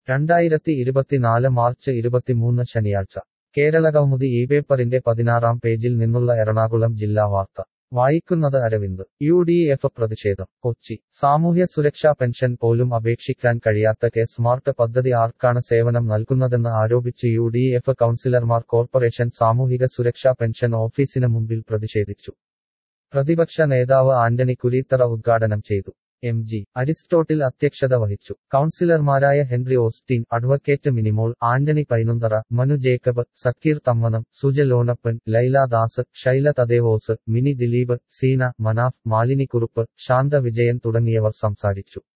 രണ്ടായിരത്തി ഇരുപത്തിനാല് മാർച്ച് ഇരുപത്തിമൂന്ന് ശനിയാഴ്ച കേരളകൗമുദി ഈ പേപ്പറിന്റെ പതിനാറാം പേജിൽ നിന്നുള്ള എറണാകുളം ജില്ലാ വാർത്ത വായിക്കുന്നത് അരവിന്ദ് യു ഡി എഫ് പ്രതിഷേധം കൊച്ചി സാമൂഹ്യ സുരക്ഷാ പെൻഷൻ പോലും അപേക്ഷിക്കാൻ കഴിയാത്ത കെ സ്മാർട്ട് പദ്ധതി ആർക്കാണ് സേവനം നൽകുന്നതെന്ന് ആരോപിച്ച് യു ഡി എഫ് കൗൺസിലർമാർ കോർപ്പറേഷൻ സാമൂഹിക സുരക്ഷാ പെൻഷൻ ഓഫീസിന് മുമ്പിൽ പ്രതിഷേധിച്ചു പ്രതിപക്ഷ നേതാവ് ആന്റണി കുരീത്തറ ഉദ്ഘാടനം ചെയ്തു എം ജി അരിസ്റ്റോട്ടിൽ അധ്യക്ഷത വഹിച്ചു കൗൺസിലർമാരായ Henry Austin advocate Minimol Antony Painunthara Manu Jacob Zakir Thammanam Suja Lonappan Laila Das Shaila Thadevos Mini Dileep Seena Manaf Malini Kurup Shantha Vijayan തുടങ്ങിയവർ സംസാരിച്ചു